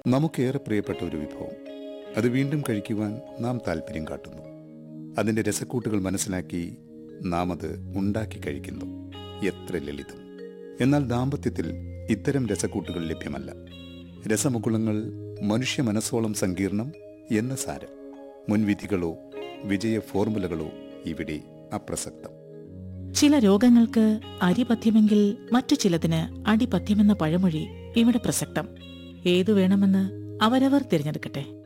നമുക്കേറെ പ്രിയപ്പെട്ട ഒരു വിഭവം അത് വീണ്ടും കഴിക്കുവാൻ നാം താല്പര്യം കാട്ടുന്നു അതിൻ്റെ രസക്കൂട്ടുകൾ മനസ്സിലാക്കി നാം അത് ഉണ്ടാക്കി കഴിക്കുന്നു എത്ര ലളിതം എന്നാൽ ദാമ്പത്യത്തിൽ ഇത്തരം രസക്കൂട്ടുകൾ ലഭ്യമല്ല രസമുകുളങ്ങൾ മനുഷ്യ മനസ്സോളം സങ്കീർണം എന്ന സാരം മുൻവിധികളോ വിജയ ഫോർമുലകളോ ഇവിടെ അപ്രസക്തം ചില രോഗങ്ങൾക്ക് അരിപഥ്യമെങ്കിൽ മറ്റു ചിലതിന് അടിപഥ്യമെന്ന പഴമൊഴി ഇവിടെ പ്രസക്തം ഏതു വേണമെന്ന് അവരവർ തിരഞ്ഞെടുക്കട്ടെ